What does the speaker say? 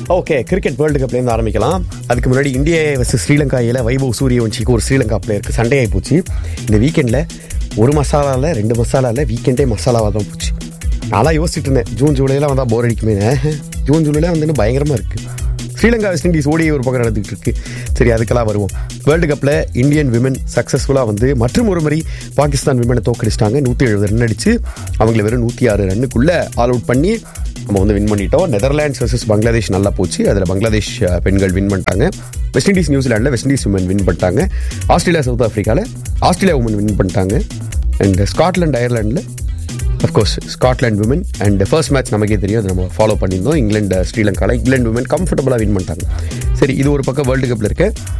okay cricket world கப்லேருந்து ஆரம்பிக்கலாம் அதுக்கு முன்னாடி இந்தியா வர்சஸ் ஸ்ரீலங்காயில் வைபவ் சூரியவன்ஷிக்கு ஒரு ஸ்ரீலங்கா பிளேயருக்கு சண்டே ஆகி போச்சு இந்த வீக்கெண்டில் ஒரு மசாலாவில் ரெண்டு மசாலாவில் வீக்கெண்டே மசாலாவாக தான் போச்சு நான்லாம் யோசிச்சுட்டு இருந்தேன் ஜூன் ஜூலைலாம் வந்தால் போர் அடிக்குமே ஆஹ், ஜூன் ஜூலைலாம் வந்து இன்னும் பயங்கரமாக இருக்குது ஸ்ரீலங்கா வெஸ்ட் இண்டீஸ் ஓடிய ஒரு பக்கம் நடந்துகிட்டு இருக்கு சரி அதுக்கெல்லாம் வருவோம் வேர்ல்டு கப்பில் இந்தியன் விமன் சக்ஸஸ்ஃபுல்லாக வந்து மற்றும் ஒரு முறை பாகிஸ்தான் விமனை தோக்கடிச்சிட்டாங்க நூற்றி எழுபது ரன் அடிச்சு அவங்கள வெறும் நூற்றி ஆறு ரன்னுக்குள்ளே ஆல் அவுட் பண்ணி நம்ம வந்து வின் பண்ணிட்டோம் நெதர்லாண்ட்ஸ் வர்சஸ் பங்களாதேஷ் நல்லா போச்சு அதில் பங்களாதேஷ் அஹ், பெண்கள் வின் பண்ணிட்டாங்க வெஸ்ட் இண்டீஸ் நியூசிலாண்டில் வெஸ்ட் இண்டீஸ் விமன் வின் பண்ணிட்டாங்க ஆஸ்திரேலியா சவுத் ஆஃப்ரிக்காவில் ஆஸ்திரேலியா உமன் வின் பண்ணிட்டாங்க அண்ட் ஸ்காட்லாண்ட் அயர்லாண்டில் of course Scotland women and first match நமக்கே தெரியும் அதை நம்ம ஃபாலோ பண்ணியிருந்தோம் இங்கிலாந்து ஸ்ரீலங்காவில் இங்கிலாந்து விமன் கம்ஃபர்டபுளாக வின் பண்ணிட்டாங்க சரி இது ஒரு பக்கம் வேர்ல்டு கப்பில் இருக்க